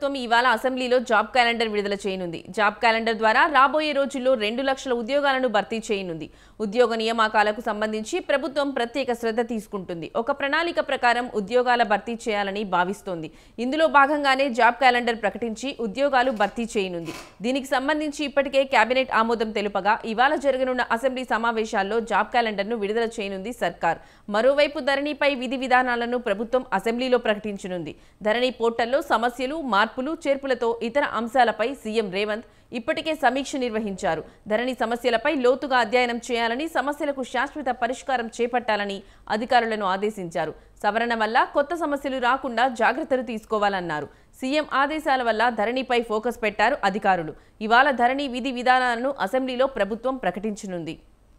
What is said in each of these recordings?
ప్రభుత్వం ఇవాళ అసెంబ్లీలో జాబ్ క్యాలెండర్ విడుదల చేయనుంది జాబ్ క్యాలెండర్ ద్వారా రాబోయే రోజుల్లో రెండు లక్షల ఉద్యోగాలను భర్తీ చేయనుంది ఉద్యోగ నియామకాలకు సంబంధించి ప్రభుత్వం ప్రత్యేక శ్రద్ధ తీసుకుంటుంది ఒక ప్రణాళిక ప్రకారం ఉద్యోగాల భర్తీ చేయాలని భావిస్తోంది ఇందులో భాగంగానే జాబ్ క్యాలెండర్ ప్రకటించి ఉద్యోగాలు భర్తీ చేయనుంది దీనికి సంబంధించి ఇప్పటికే కేబినెట్ ఆమోదం తెలుపగా ఇవాళ జరగనున్న అసెంబ్లీ సమావేశాల్లో జాబ్ క్యాలెండర్ను విడుదల చేయనుంది సర్కార్ మరోవైపు ధరణిపై విధి విధానాలను ప్రభుత్వం అసెంబ్లీలో ప్రకటించనుంది ధరణి పోర్టల్లో సమస్యలు మార్పులు చేర్పులతో ఇతర అంశాలపై సీఎం రేవంత్ ఇప్పటికే సమీక్ష నిర్వహించారు ధరణి సమస్యలపై లోతుగా అధ్యయనం చేయాలని సమస్యలకు శాశ్వత పరిష్కారం చేపట్టాలని అధికారులను ఆదేశించారు సవరణ వల్ల కొత్త సమస్యలు రాకుండా జాగ్రత్తలు తీసుకోవాలన్నారు సీఎం ఆదేశాల వల్ల ధరణిపై ఫోకస్ పెట్టారు అధికారులు ఇవాళ ధరణి విధి విధానాలను అసెంబ్లీలో ప్రభుత్వం ప్రకటించనుంది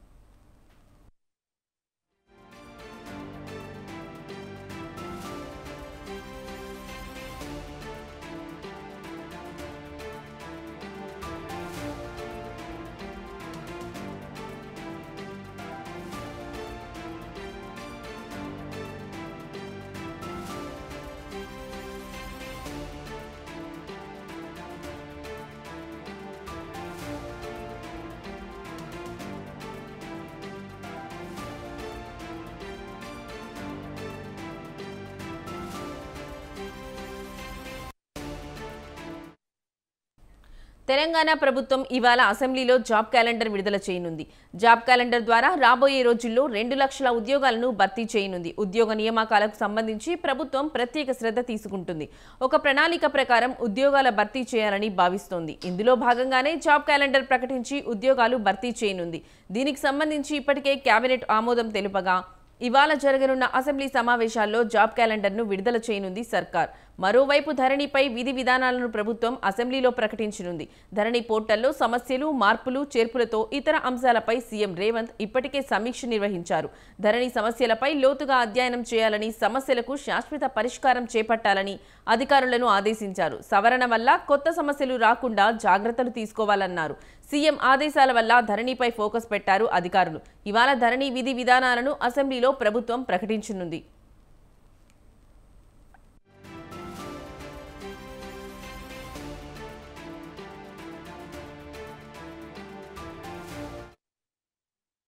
తెలంగాణ ప్రభుత్వం ఇవాళ అసెంబ్లీలో జాబ్ క్యాలెండర్ విడుదల చేయనుంది జాబ్ క్యాలెండర్ ద్వారా రాబోయే రోజుల్లో రెండు లక్షల ఉద్యోగాలను భర్తీ చేయనుంది ఉద్యోగ నియామకాలకు సంబంధించి ప్రభుత్వం ప్రత్యేక శ్రద్ధ తీసుకుంటుంది ఒక ప్రణాళిక ప్రకారం ఉద్యోగాల భర్తీ చేయాలని భావిస్తోంది ఇందులో భాగంగానే జాబ్ క్యాలెండర్ ప్రకటించి ఉద్యోగాలు భర్తీ చేయనుంది దీనికి సంబంధించి ఇప్పటికే కేబినెట్ ఆమోదం తెలుపగా ఇవాళ జరగనున్న అసెంబ్లీ సమావేశాల్లో జాబ్ క్యాలెండర్ను విడుదల చేయనుంది సర్కార్ మరోవైపు ధరణిపై విధి విధానాలను ప్రభుత్వం అసెంబ్లీలో ప్రకటించనుంది ధరణి పోర్టల్లో సమస్యలు మార్పులు చేర్పులతో ఇతర అంశాలపై సీఎం రేవంత్ ఇప్పటికే సమీక్ష నిర్వహించారు ధరణి సమస్యలపై లోతుగా అధ్యయనం చేయాలని సమస్యలకు శాశ్వత పరిష్కారం చేపట్టాలని అధికారులను ఆదేశించారు సవరణ వల్ల కొత్త సమస్యలు రాకుండా జాగ్రత్తలు తీసుకోవాలన్నారు సీఎం ఆదేశాల వల్ల ధరణిపై ఫోకస్ పెట్టారు అధికారులు ఇవాళ ధరణి విధి విధానాలను అసెంబ్లీలో ప్రభుత్వం ప్రకటించనుంది